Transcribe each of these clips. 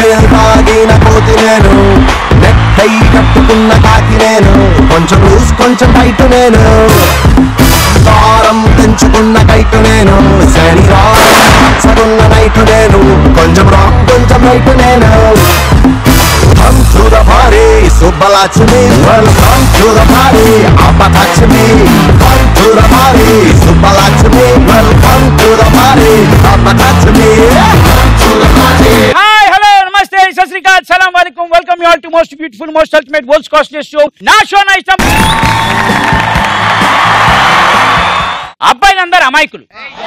తాగిన కోతి నేను నెక్కై కట్టుకున్న కాకి నేను కొంచెం లూస్ కొంచెం టైట్ నేను దారం తెంచుకున్న కైటు నేను శనివారం చదున్న నైటు నేను కొంచెం రాక్ కొంచెం రైట్ నేను Come to the party, Subbalachmi. Welcome to the party, Apatachmi. Come to the party, Subbalachmi. Welcome to the party, Apatachmi. Come to the party. Hi hello namaste Sat Sri Akal సలాం వాలేకుమ్ welcome you all to most beautiful most ultimate world's costliest show నా show నా ఇష్టం అబ్బాయిలందరూ అమాయకులు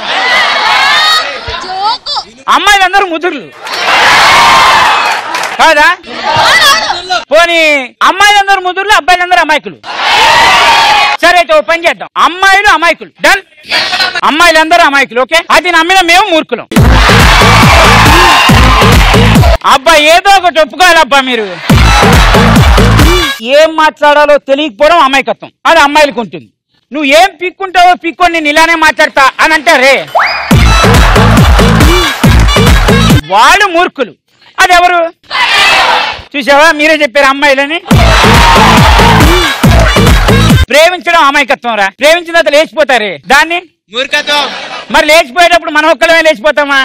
అమ్మాయిలందరూ ముదురులు కాదా పోనీ అమ్మాయిలందరూ ముదురులు అబ్బాయిలందరూ అమాయకులు సరే అయితే ఓ పని చేద్దాం అమ్మాయిలు అమాయకులు డన్ అమ్మాయిలందరూ అమాయకులు ఓకే అది నమ్మిన మేము మూర్ఖులం అబ్బా ఏదో ఒకటి ఒప్పుకోవాలి అబ్బా మీరు ఏం మాట్లాడాలో తెలియకపోవడం అమాయకత్వం అది అమ్మాయిలకు ఉంటుంది నువ్వు ఏం పిక్కుంటావో పిక్కొని నేను ఇలానే మాట్లాడతా అని అంటారే వాళ్ళు మూర్ఖులు అది ఎవరు చూసావా మీరే చెప్పారు అమ్మాయిలని ప్రేమించడం అమాయకత్వం రా ప్రేమించిన తర్వాత లేచిపోతారే దాన్ని మూర్ఖత్వం మరి లేచిపోయేటప్పుడు మనం ఒక్కడమే లేచిపోతామా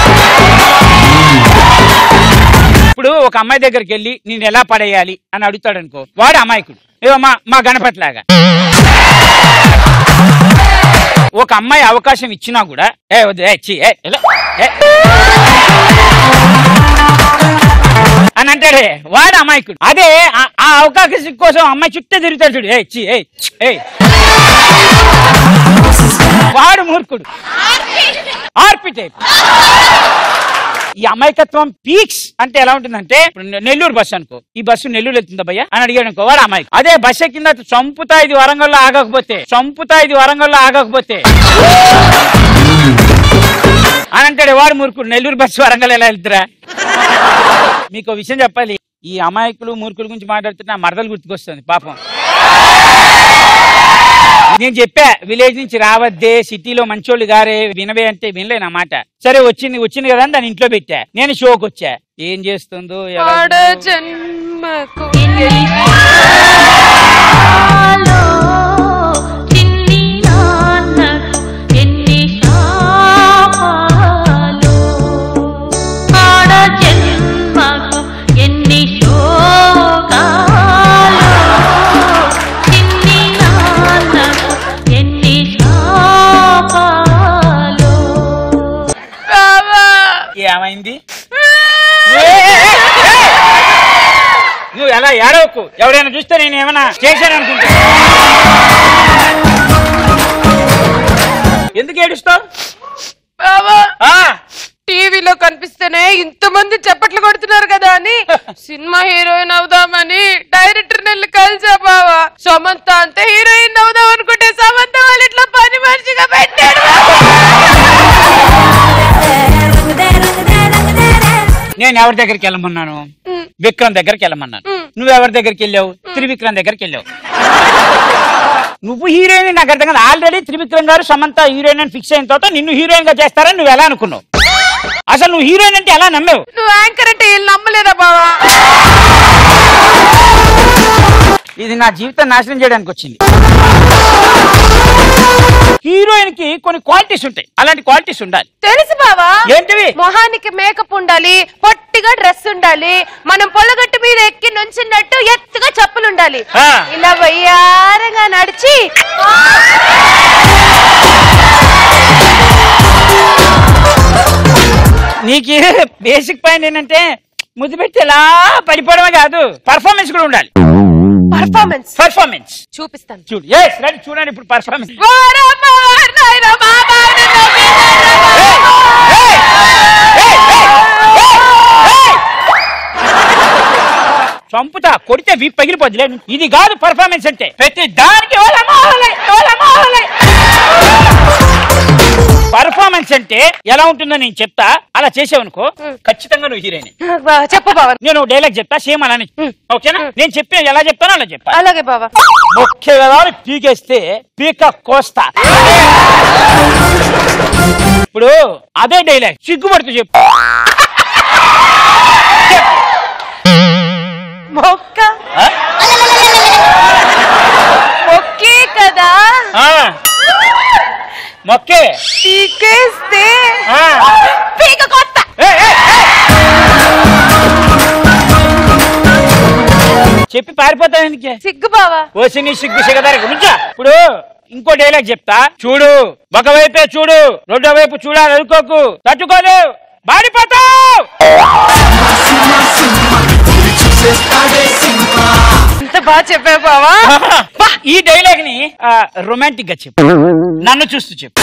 ఇప్పుడు ఒక అమ్మాయి దగ్గరికి వెళ్ళి నేను ఎలా పడేయాలి అని అడుగుతాడు అనుకో వాడు అమాయకుడు ఏవో మా మా గణపతి లాగా ఒక అమ్మాయి అవకాశం ఇచ్చినా కూడా ఏ వద్దు ఏ ఛీ, ఏ, ఇలా, ఏ. అని అంటాడే వాడు అమాయకుడు అదే ఆ- ఆ అవకాశం కోసం అమ్మాయి చుట్టూ తిరుగుతాడు చూడు ఏ ఛీ, ఏ ఛీ, ఏ వాడు మూర్ఖుడు ఆర్పి టైప్ ఈ అమాయకత్వం పీక్స్ అంటే ఎలా ఉంటుందంటే ఇప్పుడు నె- నెల్లూరు బస్సు అనుకో ఈ బస్సు నెల్లూరు వెళ్తుందా భయ్య అని అడిగాడు అనుకో వాడు అమాయకు అదే బస్సు కింద చంపుతా ఇది వరంగల్లో ఆగకపోతే చంపుతా ఇది వరంగల్లో ఆగకపోతే అని అంటాడు వాడు మూర్ఖుడు నెల్లూరు బస్సు వరంగల్ ఎలా వెళ్తురా మీకు విషయం చెప్పాలి ఈ అమాయకులు మూర్ఖుల గురించి మాట్లాడుతుంటే నా మరదలు గుర్తుకొస్తుంది పాపం నేను చెప్పా విలేజ్ నుంచి రావద్దే సిటీలో మంచోళ్ళు గారే వినవే అంటే వినలే నా మాట సరే వచ్చింది వచ్చింది కదా అని దాని ఇంట్లో పెట్టా నేను షోకి వచ్చా ఏం చేస్తుందో ఎలా ఆడ ఉందో. జన్మకు లో చిన్ని నాన్నకు ఎన్ని శాపాలు ఆడ జన్మకు ఎన్ని శోకాలు చిన్ని నాన్నకు ఎన్ని శాపాలు బాబా ఏమైంది ఏ, ఏ, ఏ, ఏ! నువ్వు ఎలా ఏడవకు ఎవరైనా చూస్తే నేను ఏమైనా చేశాను అనుకుంటా ఎందుకు ఏడుస్తావు బాబా ఆ, టీవీలో కనిపిస్తేనే ఇంతమంది చప్పట్లు కొడుతున్నారు కదా అని సినిమా హీరోయిన్ అవుదామని డైరెక్టర్ నెల్లి కలిసా బావా సమంత అంతే హీరోయిన్ అవుదాం అనుకుంటే సమంత వాళ్ళ ఇట్లా పని మనిషిగా పెట్టాడు నేను ఎవరి దగ్గరికి వెళ్ళమన్నాను విక్రమ్ దగ్గరికి వెళ్ళమన్నాను నువ్వు ఎవరి దగ్గరికి వెళ్ళావు త్రివిక్రమ్ దగ్గరికి వెళ్ళావు నువ్వు హీరోయిన్ నాకు అర్థం కదా ఆల్రెడీ త్రివిక్రమ్ గారు సమంత హీరోయిన్ అని ఫిక్స్ అయిన తర్వాత నిన్ను హీరోయిన్ గా చేస్తారని నువ్వు ఎలా అనుకున్నావు అసలు నువ్వు హీరోయిన్ అంటే ఎలా నమ్మావు నువ్వు యాంకర్ అంటే వీళ్ళు నమ్మలేదా బావా ఇది నా జీవితం నాశనం చేయడానికి వచ్చింది హీరోయిన్ కి కొన్ని క్వాలిటీస్ ఉంటాయి అలాంటి క్వాలిటీస్ ఉండాలి తెలుసు బావా ఏంటివి మొహానికి మేకప్ ఉండాలి పొట్టిగా డ్రెస్ ఉండాలి మనం పొలగట్టు మీద ఎక్కి నుంచున్నట్టు ఎత్తుగా చెప్పులు ఉండాలి ఆ. ఇలా వయ్యారంగా నడిచి నీకు బేసిక్ పాయింట్ ఏంటంటే ముద్దు పెట్టి ఎలా పడిపోవడమే కాదు పర్ఫార్మెన్స్ కూడా ఉండాలి పర్ఫార్మెన్స్ పర్ఫార్మెన్స్ చూపిస్తాను చూడు ఎస్ రండి చూడండి ఇప్పుడు పర్ఫార్మెన్స్ వారమ్మ వారినాయన బాబాని నవ్వినారమ్మ. చంపుతా కొడితే వి పగిలిపోద్దిలే ఇది కాదు పర్ఫార్మెన్స్ అంటే ప్రతి దానికి ఓలమ్మా, ఓలే, ఓలమ్మా, ఓలే. పర్ఫార్మెన్స్ అంటే ఎలా ఉంటుందో నేను చెప్తా అలా చేసావనుకో ఖచ్చితంగా నువ్వు హీరోయిన్ బా, చెప్పు బావ నేను డైలాగ్ చెప్తా సేమ్ అలానే ఓకేనా నేను చెప్పే ఎలా చెప్తానో అలా చెప్తా అలాగే బావ ముఖ్య కదా పీకేస్తే పీక కోస్తా ఇప్పుడు అదే డైలాగ్ సిగ్గుపడుతూ చెప్పు చెప్పు. మొక్క ఆ? మొక్కే కదా ఆ. మొక్కే పీకేస్తే ఆ. పీక కొత్త ఏయ్, ఏయ్, ఏయ్. చెప్పి పారిపోతావు ఎందుకే సిగ్గు బావా ఓసి నీ సిగ్గు సిగదారి గురించా ఇప్పుడు ఇంకో డైలాగ్ చెప్తా చూడు ఒకవైపే చూడు రెండో వైపు చూడాలి అనుకోకు తట్టుకోదు మాడిపోతావు ఎంత బాగా చెప్పావు బావా ఈ డైలాగ్ ని రొమాంటిక్ గా చెప్పు నన్ను చూస్తూ చెప్పు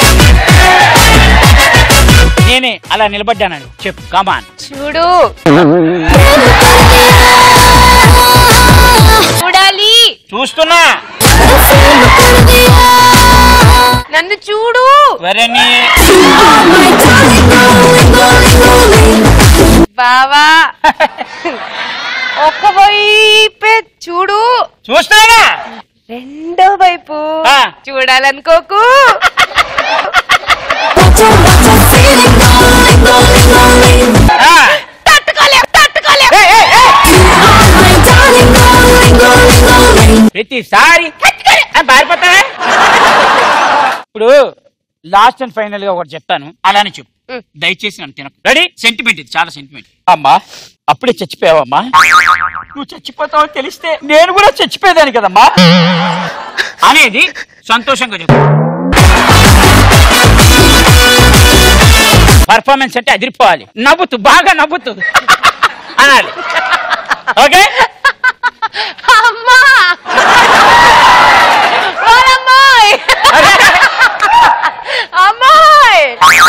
నేనే అలా నిలబడ్డానని చెప్పు కమాన్ చూడు చూడాలి చూస్తున్నా నన్ను చూడు వరని బావా ఒక్క వైపే చూడు చూస్తానా రెండో వైపు ఆ. చూడాలనుకోకు ఆ. తట్టుకోలేం తట్టుకోలేం ఏయ్, ఏయ్, ఏయ్. ప్రతిసారి ఆ, పారిపోతావే ఇప్పుడు లాస్ట్ అండ్ ఫైనల్ గా ఒకటి చెప్తాను అలానే చెప్పు ఉం. దయచేసి నన్ను తినకు రెడీ సెంటిమెంట్ ఇది చాలా సెంటిమెంట్ అమ్మా అప్పుడే చచ్చిపోయావమ్మా నువ్వు చచ్చిపోతావని తెలిస్తే నేను కూడా చచ్చిపోయేదాన్ని కదమ్మా అనేది సంతోషంగా చెప్పు పర్ఫార్మెన్స్ అంటే అదిరిపోవాలి నవ్వుతూ బాగా నవ్వుతూ అనాలి ఓకే అమ్మా ఓరమ్మాయ్ అమ్మాయ్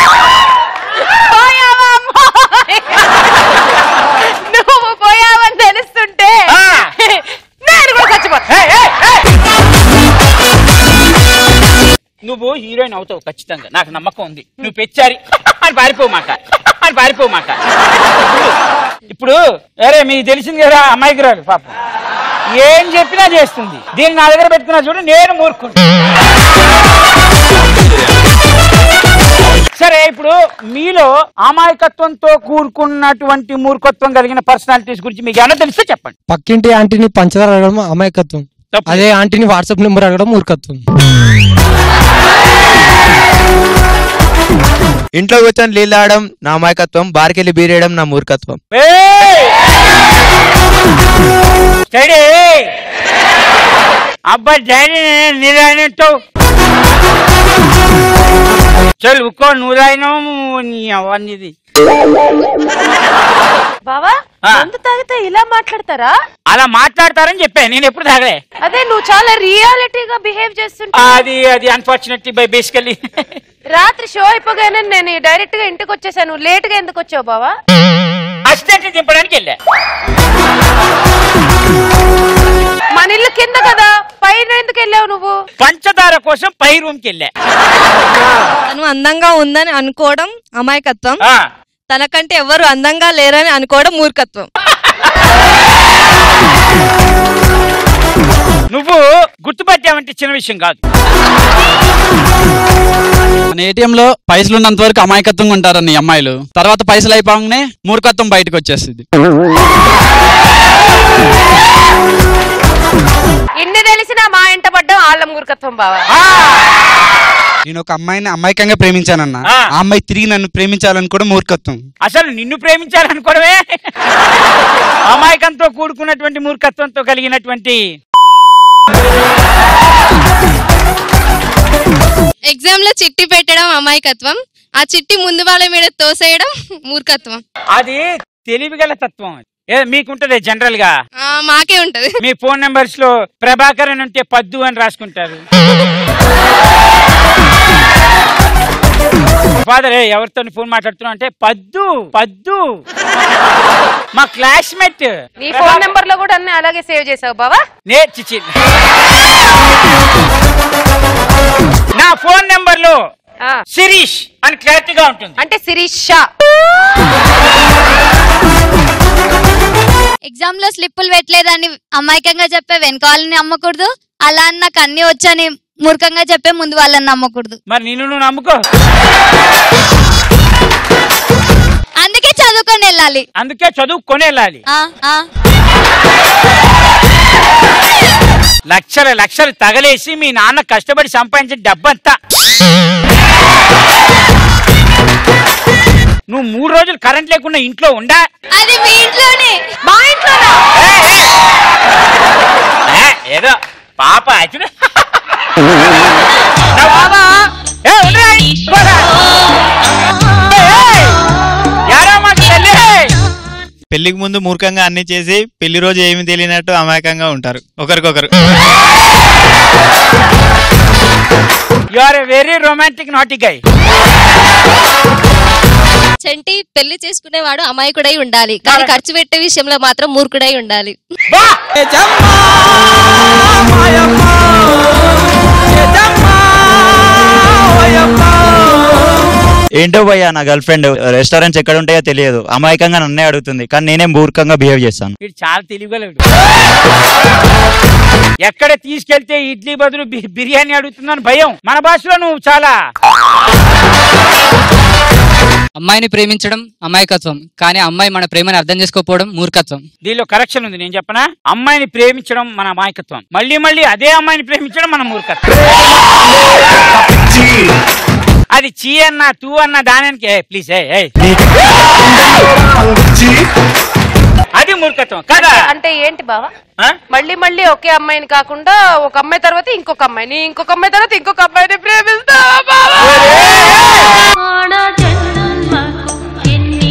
పోయావా అమ్మాయ్ నువ్వు పోయావని తెలుస్తుంటే ఆ. నేను కూడా చచ్చిపోతా ఏయ్, ఏయ్, ఏయ్. నువ్వు హీరోయిన్ అవుతావు ఖచ్చితంగా నాకు నమ్మకం ఉంది నువ్వు పెచ్చారి అని పారిపోమాక అని పారిపోమాక ఇప్పుడు అరే మీకు తెలిసింది కదా అమ్మాయికి రాదు పాపం ఏం చెప్పినా చేస్తుంది దీన్ని నా దగ్గర పెట్టుకున్నా చూడు నేను మూర్ఖుడు సరే ఇప్పుడు మీలో అమాయకత్వంతో కూరుకున్నటువంటి మూర్ఖత్వం కలిగిన పర్సనాలిటీస్ గురించి మీకు ఏమైనా తెలిస్తే చెప్పండి పక్కింటి ఆంటీని పంచదార అడగడం అమాయకత్వం తప్పు. అదే ఆంటీని వాట్సాప్ నెంబర్ అడగడం మూర్ఖత్వం ఇంట్లో కూర్చొని నీళ్ళు తాగడం నా అమాయకత్వం బార్కెళ్ళి బీరేయడం నా మూర్ఖత్వం ఏయ్! స్టడీ అబ్బా డాడీ నీరాయనంటావు చల్ ఉక్కో నువ్వు రాయినావు నీ అవన్నీది బావా ఆ. మందు తాగితే ఇలా మాట్లాడతారా అలా మాట్లాడతారని చెప్పా నేను ఎప్పుడు తాగలే అదే నువ్వు చాలా రియాలిటీగా బిహేవ్ చేస్తుంటా అది అది అన్ఫార్చునేట్లీ బై బేసికలీ రాత్రి షో అయిపోగానే నేను డైరెక్ట్ గా ఇంటికి వచ్చేసాను లేట్ గా ఎందుకు వచ్చావు బావా అసిస్టెంట్ దింపడానికి వెళ్ళా మన ఇల్లు కింద కదా పైన ఎందుకు వెళ్ళావు నువ్వు పంచదార కోసం పై రూమ్కి వెళ్ళా తను అందంగా ఉందని అనుకోవడం అమాయకత్వం ఆ, తనకంటే ఎవరు అందంగా లేరని అనుకోవడం మూర్ఖత్వం నువ్వు గుర్తుపట్టావంటే చిన్న విషయం కాదు మన ఏటీఎం లో పైసలు ఉన్నంత వరకు అమాయకత్వంగా ఉంటారని ఈ అమ్మాయిలు తర్వాత పైసలు అయిపోగానే మూర్ఖత్వం బయటకు వచ్చేస్తుంది ఇన్ని తెలిసినా మా ఇంట పడ్డం ఆళ్ళ మూర్ఖత్వం బావా నేను ఒక అమ్మాయిని అమాయకంగా ప్రేమించానన్న ఆ. ఆ అమ్మాయి తిరిగి నన్ను ప్రేమించాలని కూడా మూర్ఖత్వం అసలు నిన్ను ప్రేమించాలనుకోవడమే అమాయకంతో కూడుకున్నటువంటి మూర్ఖత్వంతో కలిగినటువంటి ఎగ్జామ్ లో చిట్టి పెట్టడం అమాయకత్వం ఆ చిట్టి ముందు వాళ్ళ మీద తోసేయడం మూర్ఖత్వం అది తెలివిగల తత్వం అది. ఏ మీకుంటది జనరల్ గా ఆ, మాకే ఉంటది మీ ఫోన్ నెంబర్స్ లో ప్రభాకర్ అని ఉంటే పద్దు అని రాసుకుంటారు ఫాదర్ ఎవరితో ఫోన్ మాట్లాడుతున్నావు అంటే పద్దు పద్దు మా క్లాస్మేట్ నీ ఫోన్ నెంబర్ లో కూడా అన్ని అలాగే సేవ్ చేసావు బావా నే చిచి నా ఫోన్ నెంబర్ లో ఆ, శిరీష్ అని క్లారిటీగా ఉంటుంది అంటే శిరీష్ షా ఎగ్జామ్ లో స్లిప్పులు పెట్టలేదని అమాయకంగా చెప్పే వెనక వాళ్ళని నమ్మకూడదు అలా అని నాకు అన్ని వచ్చని మూర్ఖంగా చెప్పే ముందు వాళ్ళని నమ్మకూడదు మరి నిన్ను నువ్వు నమ్ముకో అందుకే చదువుకొని వెళ్ళాలి అందుకే చదువుకొని వెళ్ళాలి ఆ, ఆ. లక్షల లక్షలు తగలేసి మీ నాన్న కష్టపడి సంపాదించిన డబ్బంతా నువ్వు మూడు రోజులు కరెంట్ లేకుండా ఇంట్లో ఉండా అది మీ ఇంట్లోనే మా ఇంట్లోనా ఏ, ఏదో పాప అచ్చిన బావా ఏ, ఉండరా? పోరా. ఏయ్, యారా మా చెల్లి? పెళ్లికి ముందు మూర్ఖంగా అన్ని చేసి పెళ్లి రోజు ఏమి తెలియనట్టు అమాయకంగా ఉంటారు ఒకరికొకరు you are a very romantic నాటిక్ గై చంటి పెళ్లి చేసుకునేవాడు అమాయకుడై ఉండాలి కానీ ఖర్చు పెట్టే విషయంలో మాత్రం మూర్ఖుడై ఉండాలి ఏంటో భయ్యా నా గర్ల్ ఫ్రెండ్ రెస్టారెంట్స్ ఎక్కడ ఉంటాయో తెలియదు అమాయకంగా నన్నే అడుగుతుంది కానీ నేనే మూర్ఖంగా బిహేవ్ చేస్తాను వీడు చాలా తెలివిగలడు ఎక్కడ తీసుకెళ్తే ఇడ్లీ బదులు బి- బిర్యానీ అడుగుతుందని భయం మన భాషలో నువ్వు చాలా అమ్మాయిని ప్రేమించడం అమాయకత్వం కానీ అమ్మాయి మన ప్రేమని అర్థం చేసుకోకపోవడం మూర్ఖత్వం దీనిలో కరెక్షన్ ఉంది నేను చెప్పనా అమ్మాయిని ప్రేమించడం మన అమాయకత్వం మళ్ళీ మళ్ళీ అదే అమ్మాయిని ప్రేమించడం మన మూర్ఖత్వం అది చీ అన్న తూ అన్న దానికి ప్లీజ్ అది మూర్ఖత్వం కదా అంటే ఏంటి బావా ఆ? మళ్ళీ మళ్ళీ ఒకే అమ్మాయిని కాకుండా ఒక అమ్మాయి తర్వాత ఇంకొక అమ్మాయిని ఇంకొక అమ్మాయి తర్వాత ఇంకొక అమ్మాయిని ప్రేమిస్తావా బావా ఆడ జన్మకు ఎన్ని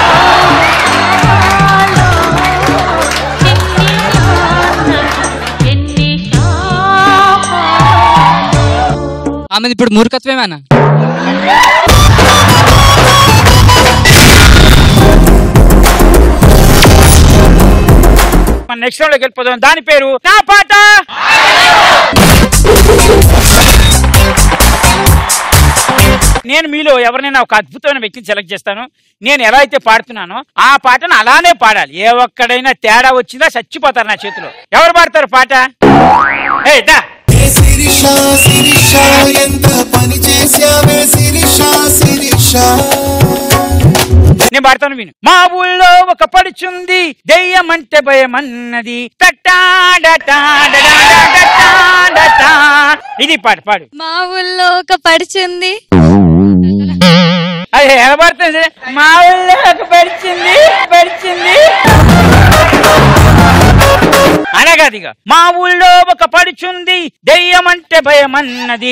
ఎన్ని ఆమెది ఇప్పుడు మూర్ఖత్వమేనా మన నెక్స్ట్ రౌండ్ లోకి వెళ్ళిపోదాం దాని పేరు నా పాట నేను మీలో ఎవరినైనా ఒక అద్భుతమైన వ్యక్తిని సెలెక్ట్ చేస్తాను నేను ఎలా అయితే పాడుతున్నానో ఆ పాటను అలానే పాడాలి ఏ ఒక్కడైనా తేడా వచ్చిందా చచ్చిపోతారు నా చేతిలో ఎవరు పాడతారు పాట ఏయ్, దా. శిరీష శిరీష ఎంత పని చేసావే శిరీష శిరీష నేను పాడతాను విను మా ఊళ్ళో ఒక పడుచుంది దెయ్యం అంటే భయమన్నది తట్టాడటాడటాడటాడటా. ఇది పాడు పాడు మా ఊళ్ళో ఒక పడిచింది అది ఎలా పడుతుంది మా ఊళ్ళో ఒక పడిచింది పడిచింది అనగాదిగా మా ఊళ్ళో ఒక పడుచుంది దెయ్యం అంటే భయమన్నది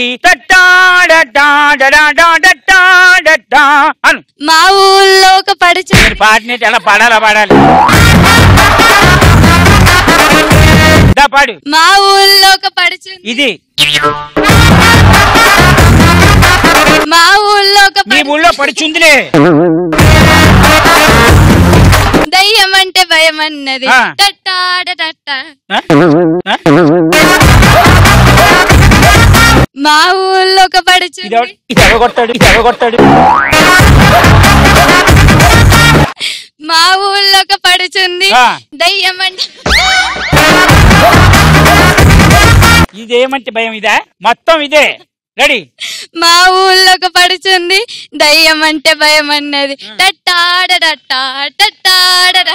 తట్టాడటాడటాడటా. అను మా ఊళ్ళో ఒక పడిచింది మీరు పాడినట్టు ఎలా పాడాలా పాడాలి దా పాడు మా ఊళ్ళో ఒక పడిచింది ఇది మా ఊళ్ళో ఒక మీ ఊళ్ళో పడుచుందిలే దయ్యం అంటే భయం అన్నది ఆ. టట్టాడటట్ట. ఆ? ఆ? మా ఊళ్ళో ఒక ఇది పడిచింది ఎవడు- ఇది ఎవగొట్టాడు ఇది ఎవగొట్టాడు మా ఊళ్ళో ఒక పడుచుంది ఆ. దయ్యం అంటే ఇదేమంటే భయం ఇదా మొత్తం ఇదే రెడీ మా ఊళ్ళో ఒక పడుచుంది దయ్యం అంటే భయం అన్నది టట్టాడటట్ట, టట్టాడట.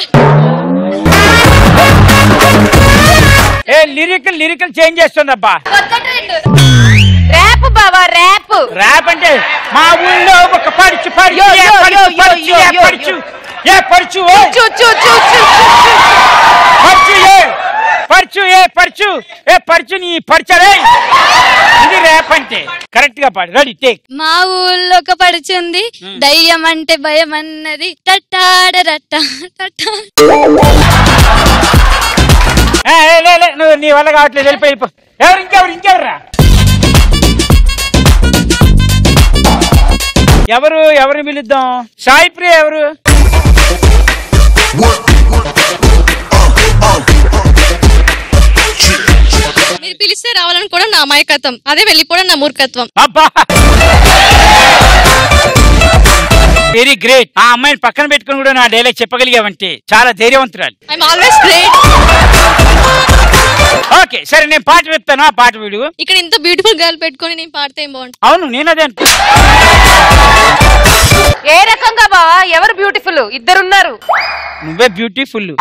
ఏ లిరికల్ లిరికల్ చేంజ్ చేస్తుందబ్బా ర్యాప్ బావా ర్యాప్ ర్యాప్ అంటే మా ఊళ్ళో ఒక పడుచు పడుచు ఏ యో, పడుచు, యో, యో, పడుచు, యో, ఏ యో, పడుచు ఏ పడుచు ఓ చూ చూ చూ చూ పడుచు ఏ పడుచు ఏ పడుచు ఏ పడుచు నీ పడుచరే ఇది ర్యాప్ అంటే కరెక్ట్ గా పాడు రెడీ టేక్ మా ఊళ్ళో ఒక పడుచుంది దయ్యం అంటే భయం అన్నది టట్టాడరట్ట టట్టా లే లే, నువ్వు నీ వల్ల కావట్లేదు వెళ్ళిపోయి వెళ్ళిపో. ఎవరు ఇంకెవరు ఇంకెవరు ఎవరు ఎవరిని పిలుద్దాం సాయి ప్రియ ఎవరు మీరు పిలిస్తే రావాలనుకోవడం నా అమాయకత్వం అదే వెళ్ళిపోవడం నా మూర్ఖత్వం అబ్బా వెరీ గ్రేట్ ఆ అమ్మాయిని పక్కన పెట్టుకుని కూడా నా డైలాగ్ చెప్పగలిగావంటే చాలా ధైర్యవంతురాలు ఐఎమ్ ఆల్వేస్ గ్రేట్ ఓకే సరే నేను పాట చెప్తాను ఆ పాట వీడు ఇక్కడ ఇంత బ్యూటిఫుల్ గర్ల్ పెట్టుకొని నేను పాడితే ఏం బాగుంటుంది అవును నేను అదే అంటున్నా. ఏ రకంగా బావా ఎవరు బ్యూటిఫుల్ ఇద్దరున్నారు నువ్వే బ్యూటిఫుల్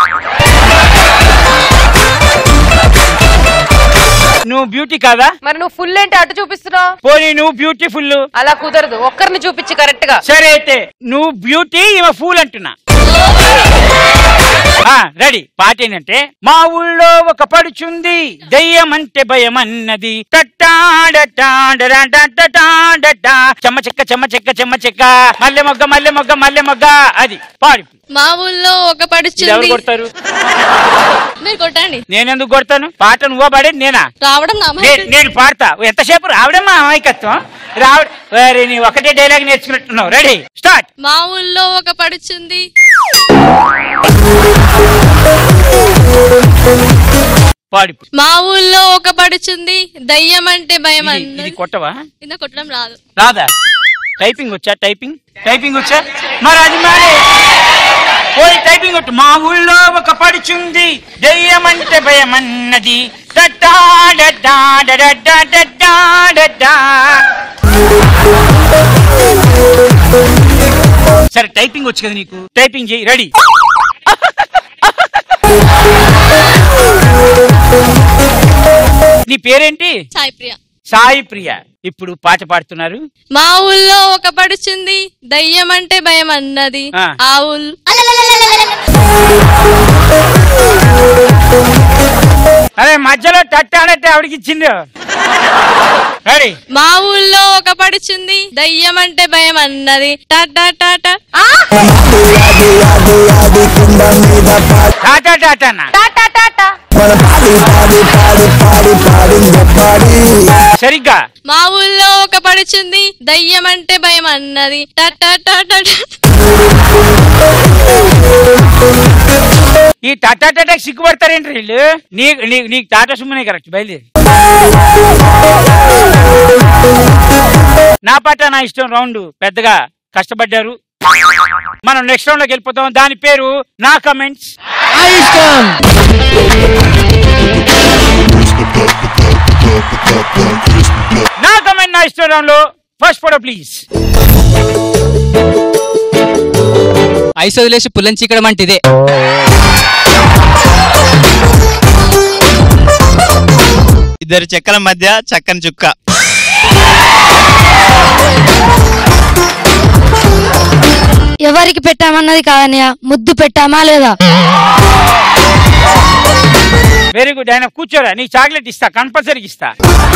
నువ్వు బ్యూటీ కాదా మరి నువ్వు ఫుల్ ఏంటి అటు చూపిస్తున్నావు పోనీ నువ్వు బ్యూటిఫుల్ అలా కుదరదు ఒక్కరిని చూపించి కరెక్ట్ గా సరే అయితే నువ్వు బ్యూటీ ఈమె ఫూల్ అంటున్నా రెడీ పాట ఏంటంటే మా ఊళ్ళో ఒక పడుచుంది దయ్యం అంటే భయం అన్నది టట్టాడటాడరాడటాడటా. చెమ్మ చెక్క చెమ్మ చెక్క చెమ్మ చెక్క మల్లె మొగ్గ మల్లె మొగ్గ మల్లె మొగ్గ అది పాడు మా ఊళ్ళో ఒక ఇది ఎవరు పడుచుంది కొడతారు మీరు కొట్టండి నేనెందుకు కొడతాను పాట నువ్వు పాడేది నేనా రావడం నా నే- నేను పాడతా ఎంతసేపు రావడం మా అమాయకత్వం రావడం వేరే నీ ఒకటే డైలాగ్ నేర్చుకున్నట్టున్నావు రెడీ స్టార్ట్ మా ఊళ్ళో ఒక పడుచుంది పాడు మా ఊళ్ళో ఒక పడుచుంది దయ్యం అంటే భయం ఇది- ఇది కొట్టవా కింద కొట్టడం రాదు రాదా టైపింగ్ వచ్చా టైపింగ్ టైపింగ్ వచ్చా మరి అది మరి పోయి టైపింగ్ కొట్టు మా ఊళ్ళో ఒక పడుచుంది దెయ్యం అంటే భయం అన్నది టట్టాడటాడటాడటాడటా. సరే టైపింగ్ వచ్చు కదా నీకు టైపింగ్ చేయి రెడీ నీ పేరేంటి సాయి ప్రియ సాయి ప్రియ ఇప్పుడు పాట పాడుతున్నారు మా ఊళ్ళో ఒక పడుచుంది దయ్యం అంటే భయం అన్నది ఆ. ఆ ఊళ్ళో అరే మధ్యలో టట్టాడంటే ఆవిడకి ఇచ్చింది రెడీ మా ఊళ్ళో ఒక పడుచుంది దయ్యం అంటే భయం అన్నది టాటా టాటా టాటా టాటా అన్న టాటా టాటా సరిగ్గా మా ఊళ్ళో ఒక పడుచుంది దయ్యం అంటే భయం అన్నది టాటా టాటా ఈ టాటా టాటా సిగ్గుపడతారేంటి వీళ్ళు నీ నీ- నీకు టాటా సుమ్మనే కరెక్ట్ బయలుదేరి నా పాట నా ఇష్టం రౌండ్ పెద్దగా కష్టపడ్డారు మనం నెక్స్ట్ రౌండ్ లోకి వెళ్ళిపోతాం దాని పేరు నా కమెంట్స్ నా కమెంట్ నా ఇష్టం రౌండ్ లో ఫస్ట్ ఫోటో ప్లీజ్ ఐస్ వదిలేసి పుల్లని చీకడం అంటే ఇదే ఇద్దరు చెక్కల మధ్య చక్కని చుక్క ఎవరికి పెట్టామన్నది కాదన్నయ్య ముద్దు పెట్టామా లేదా వెరీ గుడ్ ఆయన కూర్చోరా నీకు చాక్లెట్ ఇస్తా కంపల్సరీకి ఇస్తా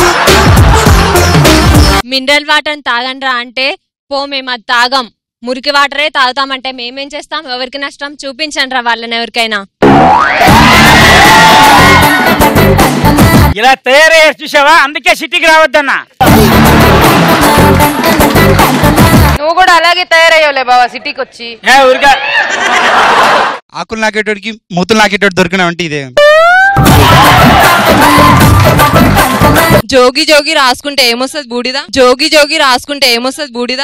మినరల్ వాటర్ తాగండ్రా అంటే పో మేము అది తాగం మురికి వాటరే తాగుతామంటే మేమేం చేస్తాం ఎవరికి నష్టం చూపించండి రా వాళ్ళని ఎవరికైనా ఇలా తయారయ్యారు చూసావా అందుకే సిటీకి రావద్దన్నా నువ్వు కూడా అలాగే తయారయ్యావులే బావా సిటీకి వచ్చి ఏ ఊరికా ఆకులు నాకేటోడికి మూతులు నాకేటోడు దొరికిన అంటే ఇదే జోగి జోగి రాసుకుంటే ఏమొస్తుంది బూడిద జోగి జోగి రాసుకుంటే ఏమొస్తుంది బూడిద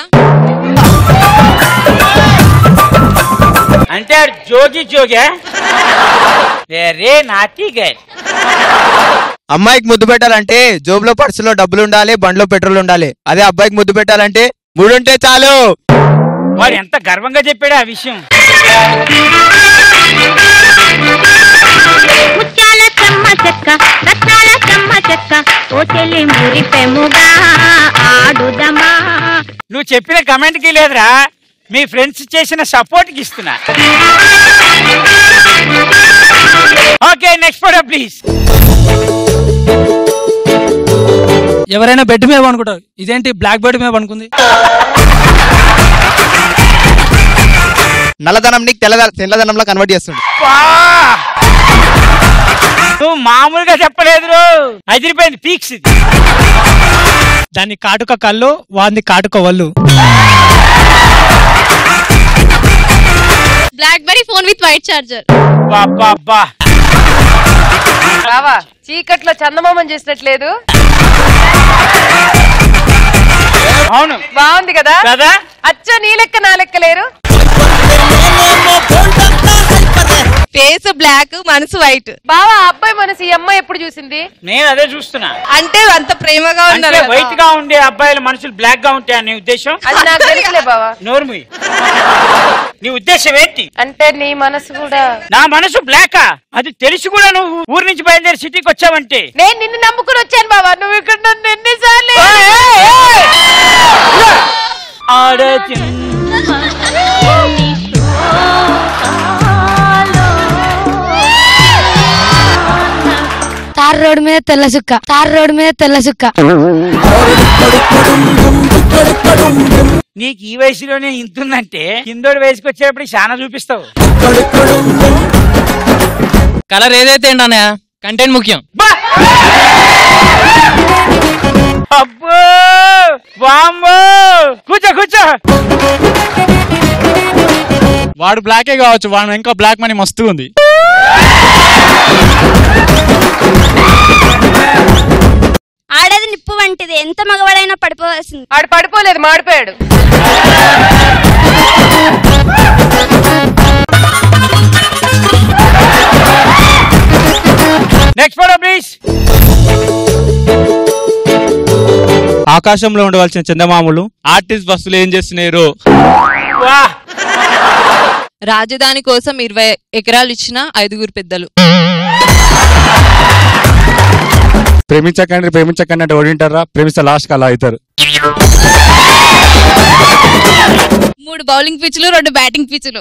అంటే ఆడు జోగి జోగే రే నాటి గైడ్ అమ్మాయికి ముద్దు పెట్టాలంటే జోబులో పర్సులో డబ్బులు ఉండాలి బండ్లో పెట్రోల్ ఉండాలి అదే అబ్బాయికి ముద్దు పెట్టాలంటే మూడుంటే చాలు వాడు ఎంత గర్వంగా చెప్పాడు ఆ విషయం ముత్యాల చెమ్మ చెక్క రత్నాల చెమ్మ చెక్క ఓ చెల్లి మురిపెముగా ఆడుదమా నువ్వు చెప్పిన కమెంట్ కి లేదురా మీ ఫ్రెండ్స్ చేసిన సపోర్ట్ కి ఇస్తున్నా ఓకే నెక్స్ట్ ఫోటో ప్లీజ్ ఎవరైనా బెడ్ మీద పనుకుంటారు ఇదేంటి బ్లాక్ బెడ్ మీద పనుకుంది నల్లధనం నీకు తెల్ల తెల్లధనంలో కన్వర్ట్ చేస్తుంది నువ్వు మామూలుగా చెప్పలేదు అదిరిపోయింది పీక్స్ ఇది దాన్ని కాటుక కళ్ళు వాంది కాటుక వల్లు BlackBerry phone with white charger బాబా బావా చీకట్లో చందమామని చేసినట్లేదు అవును బాగుంది కదా కదా అచ్చ నీ లెక్క నా లెక్క లేరు ఫేస్ బ్లాక్ మనసు వైట్ బావా ఆ అబ్బాయి మనసు ఈ అమ్మాయి ఎప్పుడు చూసింది నేను అదే చూస్తున్నా అంటే అంత ప్రేమగా అంటే ఉన్నారు కదా. వైట్ గా ఉండే అబ్బాయిల మనుషులు బ్లాక్ గా ఉంటాయా నీ ఉద్దేశం అది నాకు తెలుసులే బావా నోర్మి నీ ఉద్దేశం ఏంటి అంటే నీ మనసు కూడా నా మనసు బ్లాకా అది తెలిసి కూడా నువ్వు ఊరి నుంచి బయలుదేరి సిటీకి వచ్చావంటే నేను నిన్ను నమ్ముకుని వచ్చాను బావా నువ్వు ఇక్కడ నన్ను ఎన్నిసార్లు తార్ రోడ్ మీద తెల్ల చుక్క తార్ రోడ్ మీద తెల్ల చుక్క నీకు ఈ వయసులోనే ఇంతుందంటే కిందోడి వయసుకి వచ్చేటప్పుడు చాలా చూపిస్తావు కలర్ ఏదైతే ఏంటి అన్నయ్య కంటెంట్ ముఖ్యం అబ్బో వామ్మో కూర్చో కూర్చో వాడు బ్లాకే కావచ్చు వాడు ఇంకా బ్లాక్ మనీ మస్తు ఉంది ఆడేది నిప్పు వంటిది ఎంత మగవాడైనా పడిపోవాల్సింది ఆడు పడిపోలేదు మాడిపోయాడు నెక్స్ట్ ఫోటో ప్లీజ్ ఆకాశంలో ఉండవలసిన చందమాములు ఆర్టిస్ట్ బస్సులు ఏం చేస్తున్నారో వా రాజధాని కోసం ఇరవై ఎకరాలు ఇచ్చిన ఐదుగురు పెద్దలు ప్రేమించకండి ప్రేమించకండి అంటే ఓడింటారా ప్రేమిస్తే లాస్ట్ అలా అవుతారు మూడు బౌలింగ్ పిచ్లు రెండు బ్యాటింగ్ పిచ్లు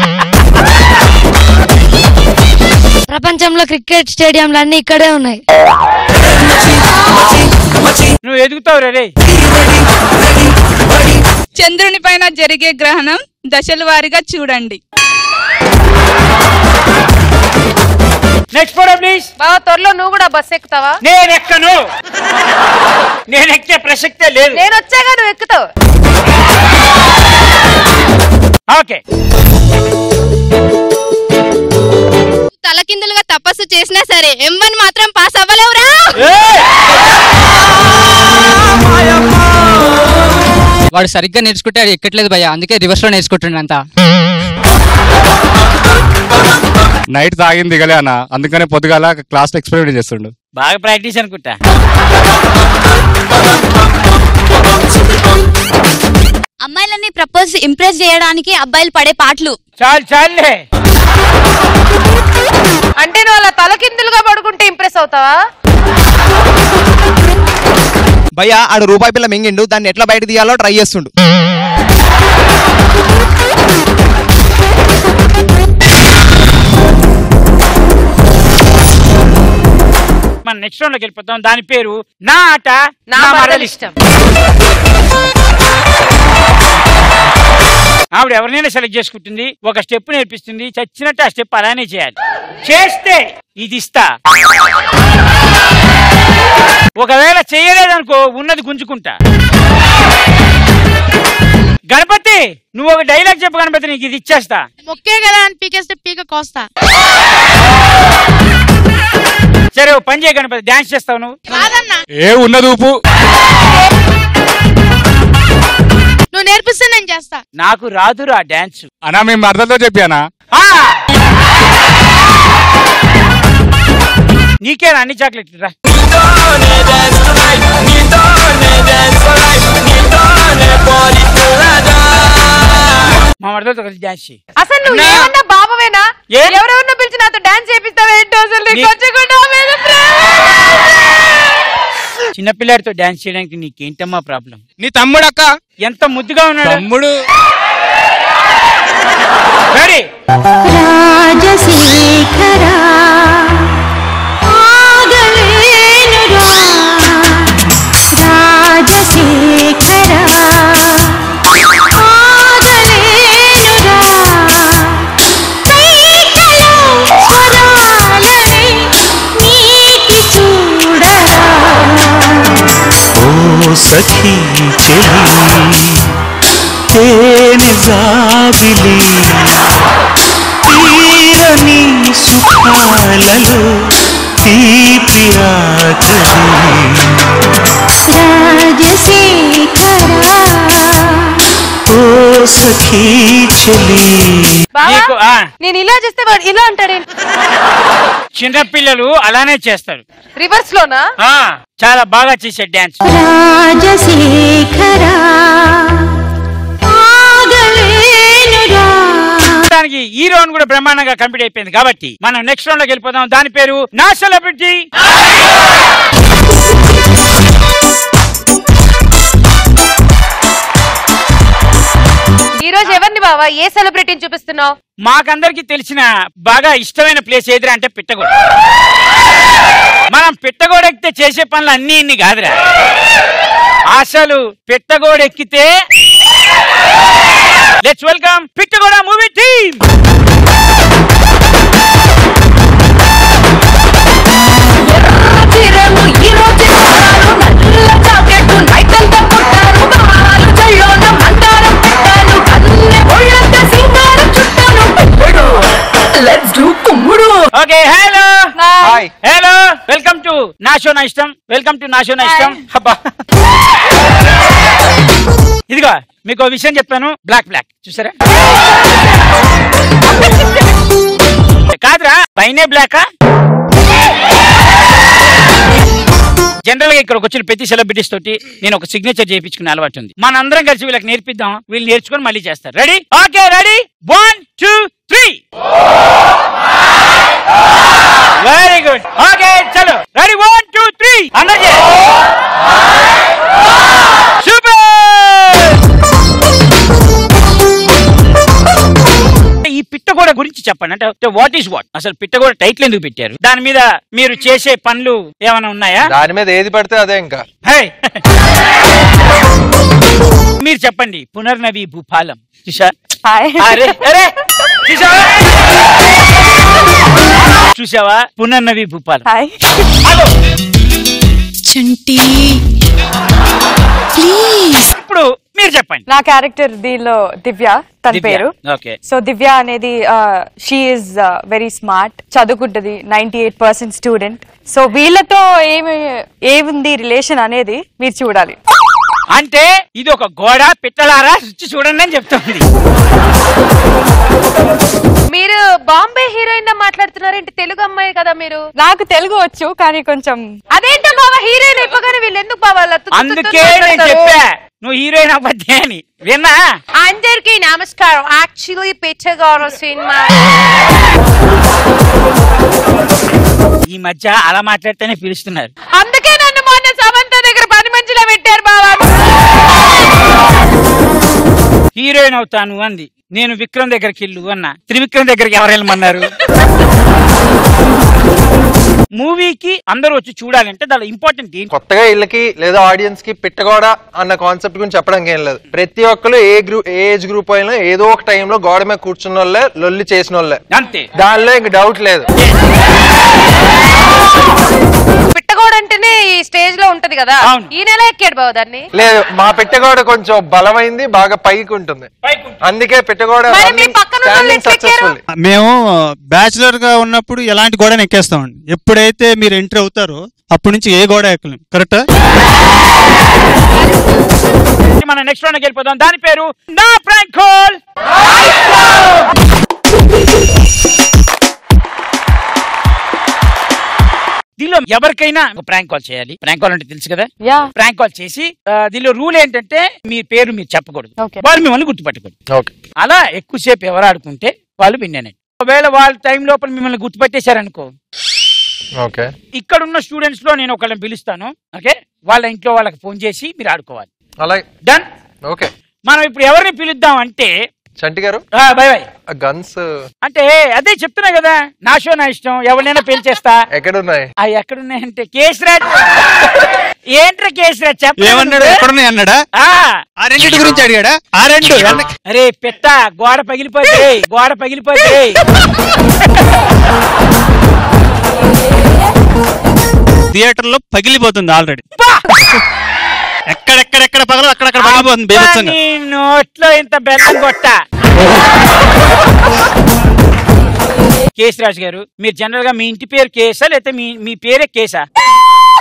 ప్రపంచంలో క్రికెట్ స్టేడియంలు అన్ని ఇక్కడే ఉన్నాయి నువ్వు ఎదుగుతావు రే చంద్రుని పైన జరిగే గ్రహణం దశల వారీగా చూడండి నెక్స్ట్ ఫోటో ప్లీజ్ బావా త్వరలో నువ్వు కూడా బస్ ఎక్కుతావా నేను ఎక్కను నేను ఎక్కే ప్రసక్తే లేదు నేను వచ్చాగా నువ్వు ఎక్కుతావు ఓకే తలకిందులుగా తపస్సు చేసినా సరే ఎంవన్ మాత్రం పాస్ అవ్వలేవురా వాడు సరిగ్గా నేర్చుకుంటే అది ఎక్కట్లేదు భయ్య అందుకే రివర్స్ లో నేర్చుకుంటుండే అంతా నైట్ తాగింది దిగలే అన్న అందుకనే పొద్దుగాల క్లాస్ లో ఎక్స్పెరిమెంట్ చేస్తుండు బాగా ప్రాక్టీస్ అనుకుంటా అమ్మాయిలని ప్రపోజ్ ఇంప్రెస్ చేయడానికి అబ్బాయిలు పడే పాటలు చాలు చాలులే అంటే నువ్వు అలా తలకిందులుగా పడుకుంటే ఇంప్రెస్ అవుతావా భయ్యా ఆడు రూపాయి పిల్ల మింగిండు దాన్ని ఎట్లా బయట తీయాలో ట్రై చేస్తుండు మన నెక్స్ట్ రౌండ్ లోకి వెళ్ళిపోతాం దాని పేరు నా ఆట నా నా మరదలు మరదలు ఇష్టం ఆవిడ ఎవరినైనా సెలెక్ట్ చేసుకుంటుంది ఒక స్టెప్ నేర్పిస్తుంది చచ్చినట్టు ఆ స్టెప్ అలానే చేయాలి చేస్తే ఇది ఇస్తా ఒకవేళ చేయలేదనుకో ఉన్నది గుంజుకుంటా గణపతి నువ్వు ఒక డైలాగ్ చెప్పు గణపతి నీకు ఇది ఇచ్చేస్తా మొక్కే కదా అని పీకేస్తే పీక కోస్తా సరే ఓ పని చేయ గణపతి డాన్స్ చేస్తావు నువ్వు ఏ ఉన్నది ఊపు నువ్వు నేర్పిస్తే నేను చేస్తా నాకు రాదురా డాన్స్ అన్నా మేము అర్థంతో చెప్పానా నీకేనా అన్ని చాక్లెట్లు రా మా మరదలతో కలిసి డాన్స్ చేయి అసలు నువ్వు ఏమన్నా బాబవేనా ఎవరెవరినో పిలిచి నాతో డాన్స్ చేపిస్తావా ఏంటో అసలు నీకు నీ- వచ్చి నా మీద ప్రేమ. చిన్నపిల్లాడితో డాన్స్ చేయడానికి నీకేంటమ్మా ప్రాబ్లం నీ తమ్ముడు అక్క ఎంత ముద్దుగా ఉన్నాడు తమ్ముడు రెడీ రాజశేఖరా ఆగలేనురా రాజశేఖరా ఆగలేనురా కైకలో స్వరాలని నీకి చూడరా ఓ సఖీ చెలి తేనె జాబిలి తీరని సుఖాలలో తీపి ఆకలి రాజశేఖరా ఓ సఖీ చెలి బావా నీకు, ఆ. నేను ఇలా చేస్తే వాడు ఇలా అంటాడే చిన్నపిల్లలు అలానే చేస్తారు రివర్స్ లోనా ఆ చాలా బాగా చేశాడు డాన్స్ రాజశేఖరా ఆగలేనురా దానికి ఈ రౌండ్ కూడా బ్రహ్మాండంగా కంప్లీట్ అయిపోయింది కాబట్టి మనం నెక్స్ట్ రౌండ్ లోకి వెళ్ళిపోదాం దాని పేరు నా సెలబ్రిటీ ఈ రోజు ఎవరిని బావా ఏ సెలబ్రిటీని చూపిస్తున్నావు మాకందరికి తెలిసిన బాగా ఇష్టమైన ప్లేస్ ఏదిరా అంటే పిట్టగోడ మనం పిట్టగోడ ఎక్కితే చేసే పనులు అన్ని ఇన్ని కాదురా అసలు పిట్టగోడ ఎక్కితే let's welcome Pittagoda movie team let's do కుమ్ముడు okay hello hi hello welcome to నా షో నా ఇష్టం వెల్కమ్ టు నా షో నా ఇష్టం అబ్బా ఇదిగో మీకు ఓ విషయం చెప్పాను బ్లాక్ బ్లాక్ చూసారా కాదురా పైనే బ్లాకా జనరల్ గా ఇక్కడికి వచ్చిన ప్రతి సెలబ్రిటీస్ తోటి నేను ఒక సిగ్నేచర్ చేయించుకునే అలవాటు ఉంది మనందరం కలిసి వీళ్ళకి నేర్పిద్దాం వీళ్ళు నేర్చుకొని మళ్ళీ చేస్తారు ready okay ready one two three very good okay చలో రెడీ వన్ టూ త్రీ అందరికి సూపర్ ఈ పిట్టగోడ గురించి చెప్పండి అంటే వాట్ ఈస్ వాట్ అసలు పిట్టగోడ టైటిల్ ఎందుకు పెట్టారు దాని మీద మీరు చేసే పనులు ఏమైనా ఉన్నాయా దాని మీద ఏది పడితే అదే ఇంకా హే! మీరు చెప్పండి పునర్నవి భూపాలం చూసా అరే అరే చూసావా చూసావా పునర్నవి భూపాలం చంటి ప్లీజ్ ఇప్పుడు మీరు చెప్పండి నా క్యారెక్టర్ దీనిలో దివ్య తన దివ్య. పేరు ఓకే సో దివ్య అనేది షీ ఈజ్ వెరీ స్మార్ట్ చదువుకుంటది ninety eight percent student so వీళ్ళతో ఏమి ఏముంది రిలేషన్ అనేది మీరు చూడాలి అంటే ఇది ఒక గోడ పిట్టలారా రుచి చూడండి అని చెప్తుంది మీరు బాంబే హీరోయిన్ మాట్లాడుతున్నారేంటి తెలుగు అమ్మాయి కదా మీరు నాకు తెలుగు వచ్చు కానీ కొంచెం అదేంటో బావా హీరోయిన్ అయిపోగానే వీళ్ళు ఎందుకు బావా అలా తుత్తు తుత్తు అందుకే నేను మాట్లాడతారు? చెప్పా నువ్వు హీరోయిన్ అవ్వద్దే అని విన్నా అందరికీ నమస్కారం యాక్చువల్లీ పిచ్చగారు సినిమా ఈ మధ్య అలా మాట్లాడితేనే పిలుస్తున్నారు అందుకే నన్ను మొన్న సమంత దగ్గర పని మంచిలో పెట్టారు బావా హీరోయిన్ అవుతాను అంది నేను విక్రమ్ దగ్గరికి వెళ్ళు అన్నా త్రివిక్రమ్ దగ్గరికి ఎవరు వెళ్ళమన్నారు మూవీకి అందరూ వచ్చి చూడాలంటే దాని ఇంపార్టెంట్ ఏంటి కొత్తగా ఇళ్ళకి లేదా ఆడియన్స్ కి పిట్టగోడ అన్న కాన్సెప్ట్ గురించి చెప్పడానికి ఏం లేదు ప్రతి ఒక్కరు ఏ గ్రూప్ ఏ ఏజ్ గ్రూప్ అయినా ఏదో ఒక టైంలో గోడ మీద కూర్చున్న వాళ్ళే లొల్లి చేసిన వాళ్ళే అంతే దానిలో ఇంక డౌట్ లేదు పిట్టగోడ అంటేనే ఈ స్టేజ్ లో ఉంటది కదా ఈ నెల ఎక్కాడు బావ దాన్ని లేదు మా పిట్టగోడ కొంచెం బలమైంది బాగా పైకి ఉంటుంది అందుకే పిట్టగోడ స్టాండింగ్ సక్సెస్ఫుల్ మేము బ్యాచులర్ గా ఉన్నప్పుడు ఎలాంటి గోడని ఎక్కేస్తామండి ఎప్పుడైతే మీరు ఎంట్రీ అవుతారో అప్పటి నుంచి ఏ గోడ ఎక్కలేం కరెక్టా మనం నెక్స్ట్ రౌండ్కి వెళ్ళిపోదాం దాని పేరు నా ప్రాంక్ కాల్ దీనిలో ఎవరికైనా ఒక ప్రాంక్ కాల్ చేయాలి ప్రాంక్ కాల్ అంటే తెలుసు కదా యా ప్రాంక్ కాల్ చేసి ఆ, దీనిలో రూల్ ఏంటంటే మీ పేరు మీరు చెప్పకూడదు వాళ్ళు మిమ్మల్ని గుర్తుపట్టకూడదు ఓకే అలా ఎక్కువసేపు ఎవరు ఆడుకుంటే వాళ్ళు విన్నానండి ఒకవేళ వాళ్ళ టైం లోపల మిమ్మల్ని గుర్తుపట్టేశారనుకో ఓకే ఇక్కడ ఉన్న స్టూడెంట్స్ లో నేను ఒకళ్ళని పిలుస్తాను ఓకే వాళ్ళ ఇంట్లో వాళ్ళకి ఫోన్ చేసి మీరు ఆడుకోవాలి అలాగే డన్ ఓకే మనం ఇప్పుడు ఎవరిని పిలుద్దాం అంటే చంటి గారు బాయ్ బాయ్ గన్స్ అంటే అదే చెప్తున్నా కదా నా షో నా ఇష్టం ఎవరినైనా పేల్చేస్తా ఎక్కడున్నాయి అవి ఎక్కడున్నాయంటే కేసరాజ్ ఏంట్రా కేసరాజ్ ఏమన్నాడు ఎక్కడున్నాయి అన్నాడా ఆ రెండింటి గురించి అడిగాడా ఆ రెండు ఎన్న- అరే పెట్ట గోడ పగిలిపోతే గోడ పగిలిపోతే థియేటర్ లో పగిలిపోతుంది ఆల్రెడీ ఎక్కడెక్కడెక్కడ పగల అక్కడక్కడ పగిలిపోతుంది బేబత్సంగా నీ నోట్లో ఇంత బెల్లం కొట్ట కేసరాజు గారు మీరు జనరల్ గా మీ ఇంటి పేరు కేసా లేకపోతే మీ మీ పేరే కేసా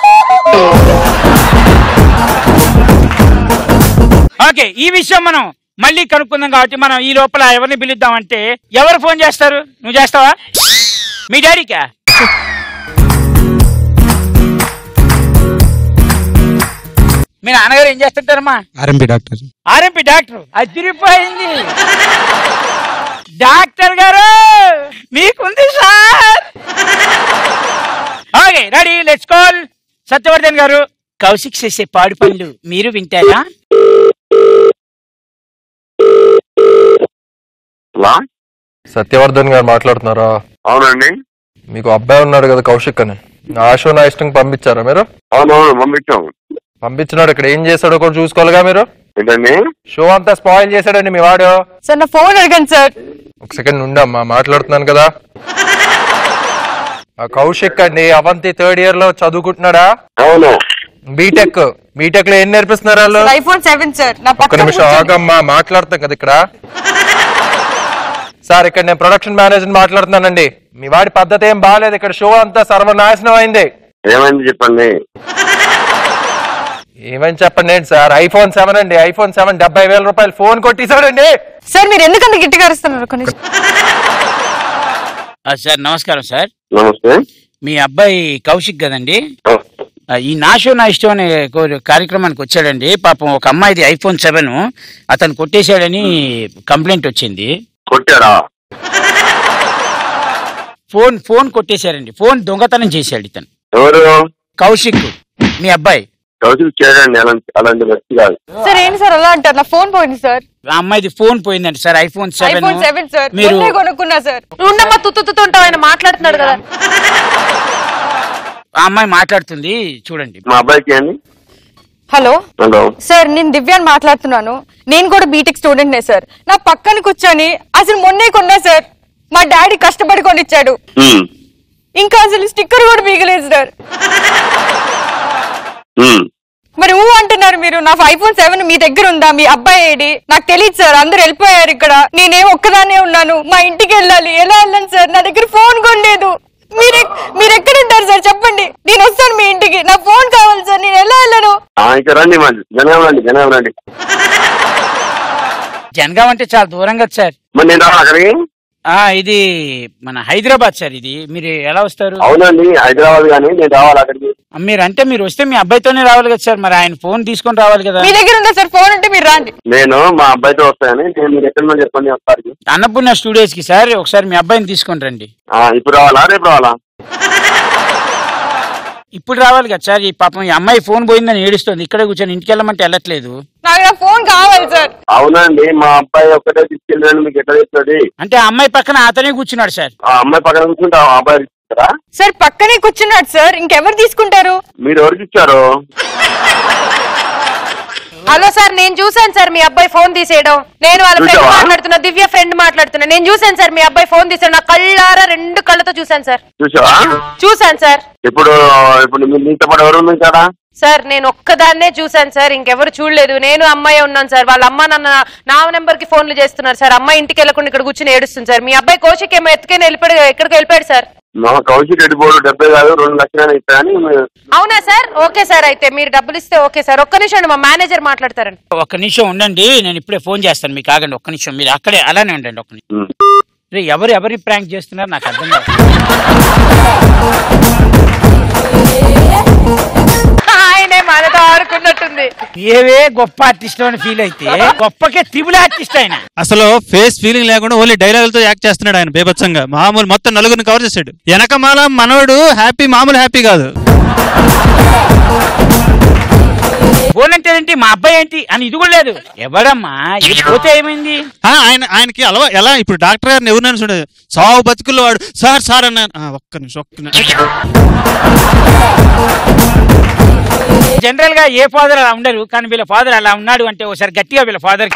ఓకే ఈ విషయం మనం మళ్ళీ కనుక్కుందాం కాబట్టి మనం ఈ లోపల ఎవరిని పిలుద్దామంటే ఎవరు ఫోన్ చేస్తారు నువ్వు చేస్తావా మీ డాడీకా మీ నాన్నగారు ఏం చేస్తుంటారమ్మా ఆర్ఎంపీ డాక్టర్ ఆర్ఎంపీ డాక్టర్ అది తిరిగిపోయింది డాక్టర్ గారు మీకుంది sir okay ready let's call Satyavardhan గారు కౌశిక్ చేసే పాడు పనులు మీరు వింటారా సత్యవర్ధన్ గారు మాట్లాడుతున్నారా అవునండి మీకు అబ్బాయి ఉన్నాడు కదా కౌశిక్ అని ఆశో నా ఇష్టం పంపించారా మీరు అవునవును పంపించాం పంపించినాడు ఇక్కడ ఏం చేశాడో కూడా చూసుకోవాలిగా మీరు ఏంటండి షో అంతా స్పాయిల్ చేశాడండి మీ వాడు సార్ నా ఫోన్ అడగండి సార్ ఒక సెకండ్ ఉండమ్మా మాట్లాడుతున్నాను కదా ఆ కౌశిక్ అండి అవంతి థర్డ్ ఇయర్ లో చదువుకుంటున్నాడా అవును బీటెక్ బీటెక్ లో ఏం నేర్పిస్తున్నారు వాళ్ళు ఐఫోన్ సెవెన్ సార్ నా ఒక్క పక్కన నిమిషం కూర్చోండి. ఆగమ్మా మాట్లాడుతాం కదా ఇక్కడ సార్ ఇక్కడ నేను ప్రొడక్షన్ మేనేజర్ మాట్లాడుతున్నానండి మీ వాడి పద్ధతి ఏం బాగాలేదు ఇక్కడ షో అంతా సర్వనాశనం అయింది ఏమైంది చెప్పండి ఏమని చెప్పండి ఏంటి సార్ ఐఫోన్ సెవెన్ అండి ఐఫోన్ సెవెన్ డెబ్బై వేల రూపాయలు ఫోన్ కొట్టేశాడండి సార్ మీరు ఎందుకంత గట్టిగా అరుస్తున్నారు కొన్ని ఆ, సార్ నమస్కారం సార్ నమస్తే మీ అబ్బాయి కౌశిక్ కదండి ఆ, ఈ నా షో నా ఇష్టం అనే కో- కార్యక్రమానికి వచ్చాడండి పాపం ఒక అమ్మాయిది ఐఫోన్ సెవెన్ అతను కొట్టేశాడని కంప్లైంట్ వచ్చింది కొట్టాడా ఫోన్ ఫోన్ కొట్టేశారండి ఫోన్ దొంగతనం చేశాడు ఇతను ఎవరు కౌశిక్ మీ అబ్బాయి కౌశిక్ చేయడండి అలాంటి అలాంటి వ్యక్తి కాదు సార్ ఏంటి సార్ అలా అంటారు నా ఫోన్ పోయింది సార్ ఆ అమ్మాయిది ఫోన్ పోయిందండి sir iPhone seven iPhone seven sir మీరు మొన్నే కొనుక్కున్నా సార్ ఉండమ్మా తుత్తుతో ఉంటావు ఆయన మాట్లాడుతున్నాడు కదా ఆ అమ్మాయి మాట్లాడుతుంది చూడండి మా అబ్బాయికి అండి హలో హలో సార్ నేను దివ్యాని మాట్లాడుతున్నాను నేను కూడా బీటెక్ స్టూడెంట్ నే సార్ నా పక్కన కూర్చొని అసలు మొన్నే కొన్నా సార్ మా డాడీ కష్టపడి కొనిచ్చాడు ఉమ్, ఇంకా అసలు స్టిక్కర్ కూడా మిగలేదు సార్ ఉమ్. మరి ఊ అంటున్నారు మీరు నా ఐఫోన్ సెవెన్ మీ దగ్గర ఉందా మీ అబ్బాయి ఏడి నాకు తెలియదు సార్ అందరు వెళ్ళిపోయారు ఇక్కడ నేనేం ఒక్కదాన్నే ఉన్నాను మా ఇంటికి వెళ్ళాలి ఎలా వెళ్ళాను సార్ నా దగ్గర ఫోన్ కొనలేదు మీరే మీరు ఎక్కడ ఉంటారు సార్ చెప్పండి నేను వస్తాను మీ ఇంటికి నా ఫోన్ కావాలి సార్ నేను ఎలా వెళ్ళను ఆ, ఇక రండి మరి జనం రండి జనం రండి జనగాం అంటే చాలా దూరంగా సార్ మరి నేను రావాలి అక్కడికి ఆ ఇది మన హైదరాబాద్ సార్ ఇది మీరు ఎలా వస్తారు అవునండి హైదరాబాద్ కానీ నేను రావాలి అక్కడికి మీరు అంటే మీరు వస్తే మీ అబ్బాయితోనే రావాలి కదా సార్ మరి ఆయన ఫోన్ తీసుకొని రావాలి కదా మీ దగ్గర ఉందా సార్ ఫోన్ అంటే మీరు రాండి నేను మా అబ్బాయితో వస్తాయని నేను మీరు ఎక్కడ ఉన్నా చెప్పండి వస్తానికి అన్నపూర్ణ స్టూడియోస్ కి సార్ ఒకసారి మీ అబ్బాయిని తీసుకొని రండి ఆ, ఇప్పుడు రావాలా రేపు రావాలా ఇప్పుడు రావాలి కదా సార్ ఈ పాపం ఈ అమ్మాయి ఫోన్ పోయిందని ఏడుస్తుంది ఇక్కడ కూర్చొని ఇంటికి వెళ్ళమంటే వెళ్ళట్లేదు నాకు నా ఫోన్ కావాలి సార్ అవునండి మా అబ్బాయి ఒక్కటే తీసుకెళ్ళాను మీకు ఎట్లా తెస్తుంది అంటే ఆ అమ్మాయి పక్కన అతనే కూర్చున్నాడు సార్ ఆ అమ్మాయి పక్కన కూర్చుంటే ఆ అబ్బాయి తీసుకుంటారా సార్ పక్కనే కూర్చున్నాడు సార్ ఇంకెవరు తీసుకుంటారు మీరు ఎవరికి ఇచ్చారు హలో సార్ నేను చూసాను సార్ మీ అబ్బాయి ఫోన్ తీసేయడం నేను వాళ్ళ ఫ్రెండ్ చూసావా? మాట్లాడుతున్నా దివ్య ఫ్రెండ్ మాట్లాడుతున్నా నేను చూసాను సార్ మీ అబ్బాయి ఫోన్ తీసాడు నా కళ్ళారా రెండు కళ్ళతో చూసాను సార్ చూసావా చూసాను సార్ ఇప్పుడు ఇప్పుడు మీ- మీతో పాటు ఎవరు ఉంది కదా సార్ నేను ఒక్కదాన్నే చూసాను సార్ ఇంకెవరు చూడలేదు నేను అమ్మాయి ఉన్నాను సార్ వాళ్ళ అమ్మ నన్ను నా నెంబర్ కి ఫోన్లు చేస్తున్నారు సార్ అమ్మాయి ఇంటికి వెళ్ళకుండా ఇక్కడ కూర్చుని ఏడుస్తుంది సార్ మీ అబ్బాయి కోశిక్ ఏమో ఎత్తుకని వెళ్ళిపోయాడు ఎక్కడికి వెళ్ళిపోయాడు సార్ మా కౌశిక్ ఎడిపోడు డెబ్బై కాదు రెండు లక్షలు ఇస్తాయని మీరు- అవునా సార్ ఓకే సార్ అయితే మీరు డబ్బులు ఇస్తే ఓకే సార్ ఒక్క నిమిషం అండి, మా మేనేజర్ మాట్లాడతారండి ఒక్క నిమిషం ఉండండి నేను ఇప్పుడే ఫోన్ చేస్తాను మీకు ఆగండి ఒక్క నిమిషం మీరు అక్కడే అలానే ఉండండి ఒక్క నిమిషం రే, ఎవరు ఎవరిని ప్రాంక్ చేస్తున్నారు నాకు అర్థం కాదు ఆయనే మనతో ఆడుకున్నట్టుంది ఏవే గొప్ప ఆర్టిస్ట్ అని ఫీల్ అయితే గొప్పకే త్రిబుల్ ఆర్టిస్ట్ ఆయన అసలు ఫేస్ ఫీలింగ్ లేకుండా ఓన్లీ డైలాగులతో యాక్ట్ చేస్తున్నాడు ఆయన బేబత్సంగా మామూలు మొత్తం నలుగురిని కవర్ చేశాడు వెనకమాల మనోడు హ్యాపీ మామూలు హ్యాపీ కాదు ఫోన్ అంటే ఏంటి మా అబ్బాయి ఏంటి అని ఇది కూడా లేదు ఎవడమ్మా ఇది పోతే ఏమైంది ఆ, ఆయన ఆయనకి అలవా ఎలా ఇప్పుడు డాక్టర్ గారిని ఎవరినైనా చూడదు సావు బతుకుల్లో వాడు సార్ సార్ అన్నాను ఆ, ఒక్క నిమిషం ఒక్క నిమిషం జనరల్ గా ఏ ఫాదర్ అలా ఉండరు కానీ వీళ్ళ ఫాదర్ అలా ఉన్నాడు అంటే ఒకసారి గట్టిగా వీళ్ళ ఫాదర్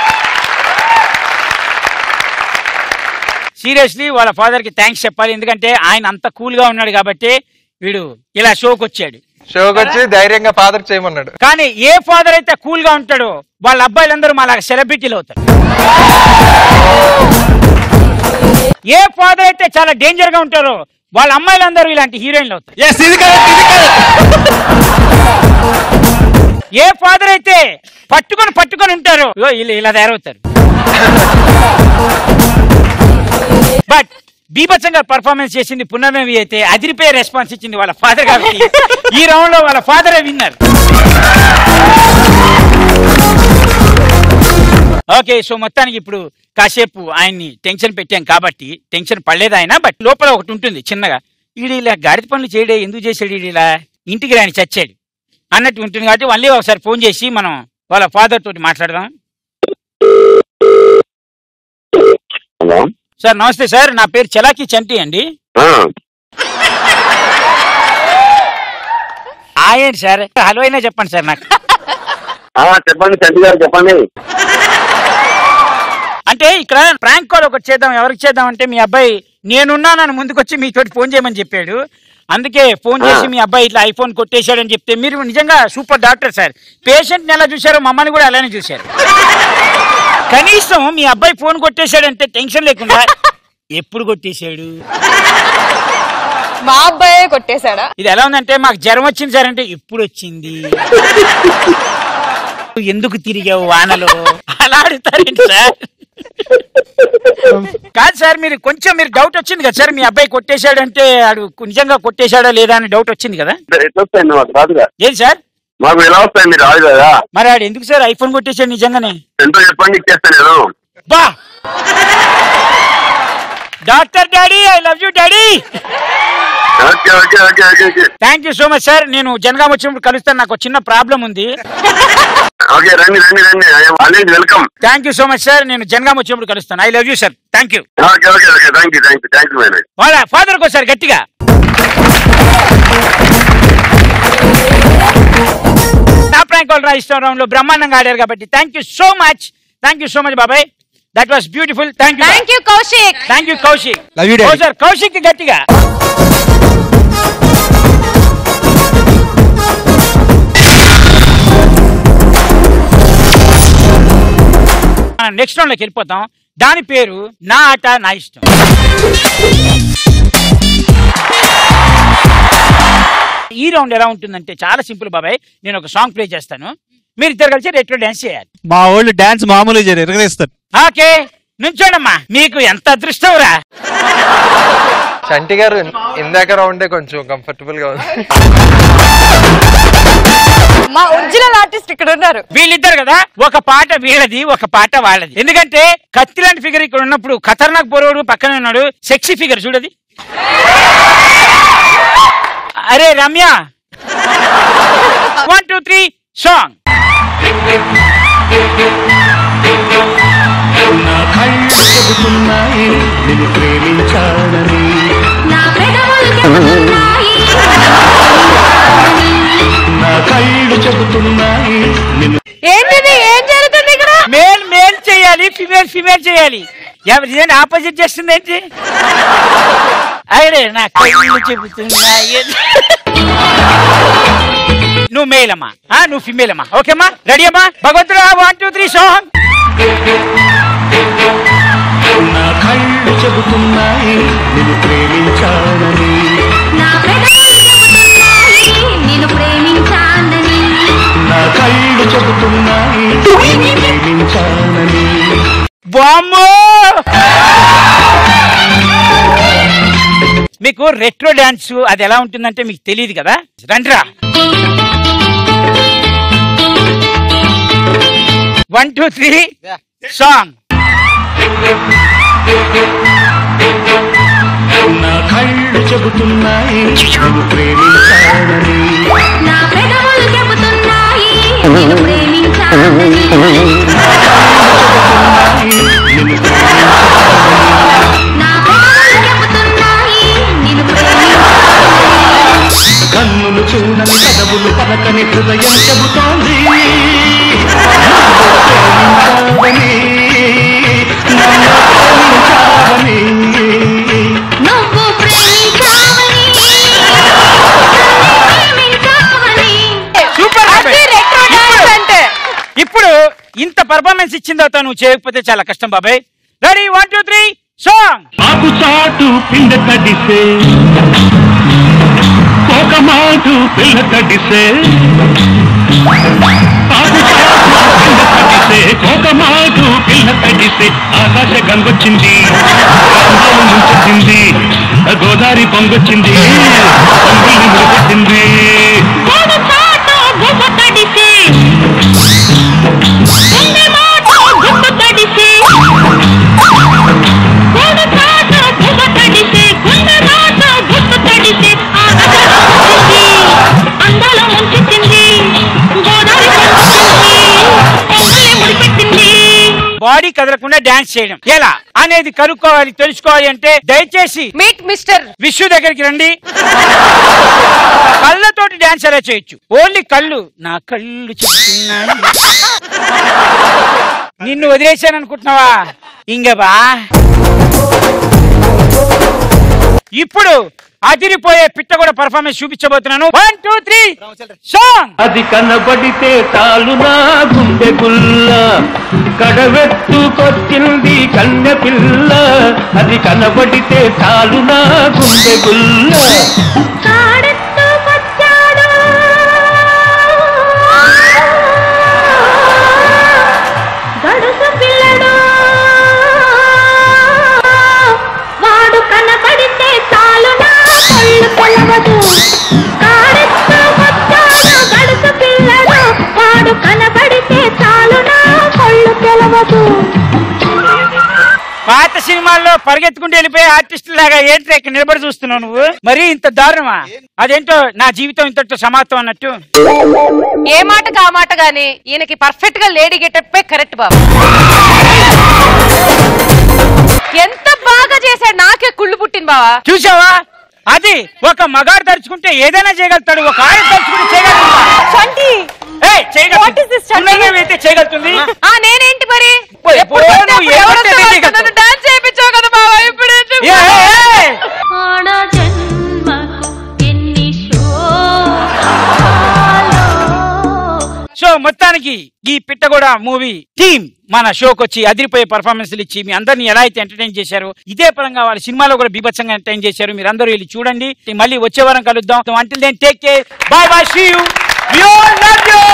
సీరియస్లీ వాళ్ళ ఫాదర్ కి థ్యాంక్స్ చెప్పాలి ఎందుకంటే ఆయన అంత కూల్ గా ఉన్నాడు కాబట్టి వీడు ఇలా షోకి వచ్చాడు షోకి వచ్చి ధైర్యంగా ఫాదర్ చేయమన్నాడు కానీ ఏ ఫాదర్ అయితే కూల్ గా ఉంటాడో వాళ్ళ అబ్బాయిలందరూ మా సెలబ్రిటీలు అవుతారు ఏ ఫాదర్ అయితే చాలా డేంజర్ గా ఉంటారో వాళ్ళ అమ్మాయిలందరూ ఇలాంటి హీరోయిన్లు అవుతారు ఏ ఫాదర్ అయితే పట్టుకొని పట్టుకొని ఉంటారు ఇగో వీళ్ళు ఇలా తయారవుతారు బట్ బీభత్సంగా పర్ఫార్మెన్స్ చేసింది పునర్నవి అయితే అదిరిపోయే రెస్పాన్స్ ఇచ్చింది వాళ్ళ ఫాదర్ కాబట్టి ఈ రౌండ్ లో వాళ్ళ ఫాదరే విన్నర్ ఓకే సో మొత్తానికి ఇప్పుడు కాసేపు ఆయన్ని టెన్షన్ పెట్టాం కాబట్టి టెన్షన్ పడలేదు ఆయన బట్ లోపల ఒకటి ఉంటుంది చిన్నగా ఈడు ఇలా గాడిద పనులు చేయడే ఎందుకు చేశాడు ఈడు ఇలా ఇంటికి రాని చచ్చాడు అన్నట్టు ఉంటుంది కాబట్టి మళ్ళీ ఒకసారి ఫోన్ చేసి మనం వాళ్ళ ఫాదర్ తోటి మాట్లాడదాం హలో సార్ నమస్తే సార్ నా పేరు చలాకి చంటి అండి ఆయన సార్ హలో అయినా చెప్పండి సార్ నాకు చెప్పండి చంటి గారు చెప్పండి అంటే ఇక్కడ ప్రాంక్ కాల్ ఒకటి చేద్దాం ఎవరికి చేద్దాం అంటే మీ అబ్బాయి నేనున్నానని ముందుకొచ్చి మీతోటి ఫోన్ చేయమని చెప్పాడు అందుకే ఫోన్ చేసి మీ అబ్బాయి ఇట్లా ఐఫోన్ కొట్టేశాడని చెప్తే మీరు నిజంగా సూపర్ డాక్టర్ సార్ పేషెంట్ ఎలా చూశారో మమ్మల్ని కూడా అలానే చూశారు కనీసం మీ అబ్బాయి ఫోన్ కొట్టేశాడంటే టెన్షన్ లేకుండా ఎప్పుడు కొట్టేశాడు మా అబ్బాయే కొట్టేశాడా ఇది ఎలా ఉందంటే మాకు జ్వరం వచ్చింది సార్ అంటే ఎప్పుడు వచ్చింది ఎందుకు తిరిగావు వానలో అలా అడుగుతారేంటి సార్ కాదు సార్ మీరు కొంచెం మీరు డౌట్ వచ్చింది కదా సార్ మీ అబ్బాయి కొట్టేశాడంటే ఆడు నిజంగా కొట్టేశాడా లేదా అని డౌట్ వచ్చింది కదా ఎట్లా వస్తాయండి మాకు రాదుగా ఏం సార్ మాకు ఎలా వస్తాయి మీరు రాదు కదా మరి ఆడు ఎందుకు సార్ ఐఫోన్ కొట్టేశాడు నిజంగానే ఎంతో చెప్పండి ఇచ్చేస్తాను నేను బా doctor daddy I love you daddy okay okay okay okay okay thank you so much sir నేను జనగాం వచ్చినప్పుడు కలుస్తాను నాకు ఒక చిన్న ప్రాబ్లం ఉంది ఓకే రండి రండి రండి already welcome thank you so much sir నేను జనగాం వచ్చినప్పుడు కలుస్తాను I love you sir thank you okay okay okay thank you thank you thank you very much వాళ్ళ ఫాదర్ ఒకసారి గట్టిగా నా ప్రాంక్ కాల్ రాయిస్తాం రౌండ్ లో బ్రహ్మాండంగా ఆడారు కాబట్టి thank you so much thank you so much బాబాయ్ that was beautiful thank you thank you Kaushik thank you Kaushik Love you, Daddy. Sir Kaushik గట్టిగా నెక్స్ట్ రౌండ్ లోకి వెళ్ళిపోతాం దాని పేరు నా ఆట నా ఇష్టం ఈ రౌండ్ ఎలా ఉంటుందంటే చాలా సింపుల్ బాబాయ్ నేను ఒక సాంగ్ ప్లే చేస్తాను మీరు ఇద్దరు కలిసి రెట్రో డాన్స్ చేయాలి మా వాళ్ళు డాన్స్ మామూలుగా చేయరు ఎరగరేస్తారు ఓకే నుంచోడమ్మా మీకు ఎంత అదృష్టం రా చంటి గారు ఇందాక రౌండే కొంచెం కంఫర్టబుల్ గా ఉంది మా ఒరిజినల్ ఆర్టిస్ట్ ఇక్కడ ఉన్నారు వీళ్ళిద్దరు కదా ఒక పాట వీళ్ళది ఒక పాట వాళ్ళది ఎందుకంటే కత్తి లాంటి ఫిగర్ ఇక్కడ ఉన్నప్పుడు ఖతర్నాక్ బొరోడు పక్కనే ఉన్నాడు సెక్సీ ఫిగర్ చూడది అరే Ramya one two three song నా కళ్ళు చెబుతున్నాయి నిన్ను ప్రేమించాలని నా కళ్ళు చెబుతున్నాయి నిన్ను ఏంటిది ఏం జరుగుతుంది ఇక్కడ మేల్ మేల్ చేయాలి ఫిమేల్ ఫిమేల్ చేయాలి ఎవరు ఇదేంటి ఆపోజిట్ చేస్తుంది ఏంటి అరే నా కళ్ళు చెబుతున్నాయి నువ్వు మేల్ అమ్మా ఆ, నువ్వు ఫిమేల్ అమ్మా ఓకే అమ్మా రెడీ అమ్మా భగవంతుడా వన్ టూ త్రీ సాంగ్ నా కళ్ళు చెబుతున్నాయి నిన్ను ప్రేమించాలని నా కళ్ళు చెబుతున్నాయి నిన్ను ప్రేమించాలని బామ్మో మీకు రెట్రో డాన్స్ అది ఎలా ఉంటుందంటే మీకు తెలియదు కదా రండ్రా వన్ టూ త్రీ సాంగ్ నా కళ్ళు చెబుతున్నాయి నిన్ను ప్రేమించాలని నిన్ను కన్నులు చూడని కదవులు పలకని హృదయం చెబుతోంది ప్రేమించావని, నన్ను ప్రేమించావని. సూపర్ అది retro dance అంటే ఇప్పుడు ఇంత పర్ఫార్మెన్స్ ఇచ్చిన తర్వాత నువ్వు చేయకపోతే చాలా కష్టం బాబాయ్ ready one two three song ఆకు చాటు పిండ తడిసే ఒక మాటు పిల్ల తడిసే తడిసే కోకమాటు పిల్ల తడిసే ఆకాశ గంగొచ్చింది గంగలు ముంచెత్తింది గోదావరి పొంగొచ్చింది పొంగుల్ని మురిపెట్టింది బాడీ కదలకుండా డాన్స్ చేయడం ఎలా అనేది కనుక్కోవాలి తెలుసుకోవాలి అంటే దయచేసి మీట్ మిస్టర్ విష్ణు దగ్గరికి రండి కళ్ళతోటి డాన్స్ ఎలా చేయొచ్చు ఓన్లీ కళ్ళు నా కళ్ళు చెప్తున్నాయి నిన్ను వదిలేశాను అనుకుంటున్నావా ఇంగబా ఇప్పుడు అదిరిపోయే పిట్ట కూడా పర్ఫార్మెన్స్ చూపించబోతున్నాను వన్ టూ త్రీ సాంగ్ అది కనబడితే చాలు నా గుండె గుల్ల కడవెత్తుకొచ్చింది కన్నె పిల్ల అది కనబడితే చాలు నా గుండె గుల్ల గడుసు పిల్లడు వాడు కనపడితే చాలు నా కళ్ళు తెలవదు కారెత్తు వచ్చాడు గడుసు పిల్లడు వాడు కనపడితే చాలు నా కళ్ళు తెలవదు పాత సినిమాల్లో పరిగెత్తుకుంటూ వెళ్ళిపోయే ఆర్టిస్ట్ లాగా ఏంటి ఇక్కడ నిలబడి చూస్తున్నావు నువ్వు మరీ ఇంత దారుణమా అదేంటో నా జీవితం ఇంతటితో సమాప్తం అన్నట్టు ఏ మాటకు ఆ మాట గాని ఈయనకి పర్ఫెక్ట్ గా లేడీ గెటప్ కరెక్ట్ బాబు ఎంత బాగా చేశాడు నాకే కుళ్ళు పుట్టింది బావా చూసావా అది ఒక మగాడు తరుచుకుంటే ఏదైనా చేయగలుగుతాడు ఒక ఆడ తరుచుకుంటే చేయగలుగుతాడు ఏయ్, చేయగలుగుతుంది. ఉన్నదేమీ అయితే చేయగలుగుతుంది ఆ నేనేంటి మరి పోయి, ఎప్పుడు పోయి, పడితే నువ్వు అప్పుడు ఎవరు ఏమంటే వస్తే నీకే వాళ్ళు నన్ను డాన్స్ చేయించావు కదా బావా ఇప్పుడు ఏం చెప్పు? ఏ, ఏ, ఏ. ఆడ జన్మకు ఎన్ని సో మొత్తానికి ఈ పిట్టగోడ మూవీ టీమ్ మన షోకి వచ్చి అదిరిపోయే పర్ఫార్మెన్స్లు ఇచ్చి మీ అందరిని ఎలా అయితే ఎంటర్టైన్ చేశారు ఇదే పరంగా వాళ్ళ సినిమాలో కూడా బీభత్సంగా ఎంటర్టైన్ చేశారు మీరు అందరూ వెళ్ళి చూడండి మళ్ళీ వచ్చే వారం కలుద్దాం until then take care bye bye see you we all love you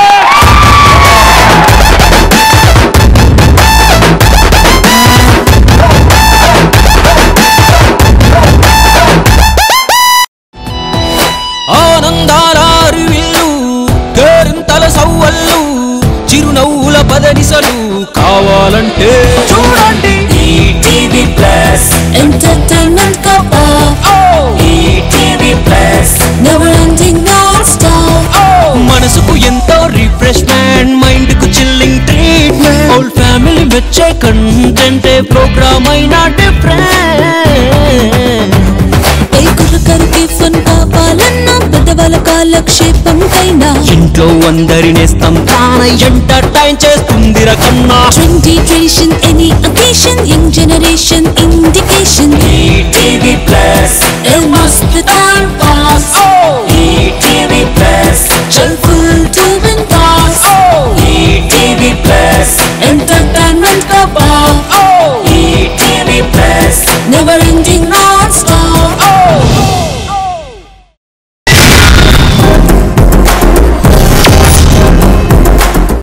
ఆనందాల అరివిల్లు కేరింతల సవ్వళ్ళు చిరునవ్వుల పదనిసలు కావాలంటే చూడండి ఈటీవీ ప్లస్ ఎంటర్టైన్మెంట్ కప్పా ETV plus never ending non stop మనసుకు ఎంతో రిఫ్రెష్మెంట్ మైండ్ కు చిల్లింగ్ ట్రీట్మెంట్ ఓల్డ్ ఫ్యామిలీ వచ్చే కంటెంట్ ప్రోగ్రామ్ అయినా డిఫరెంట్ ఏకులకరికి ఫన్ కావాలన్నా పెద్దవాళ్ళ కాలక్షేపం కైనా ఇంట్లో అందరి నేస్తం తాన ఎంటర్టైన్ చేస్తుంది రకన్నా trendy tradition any occasion young generation indication ETV plus మస్త్ టైం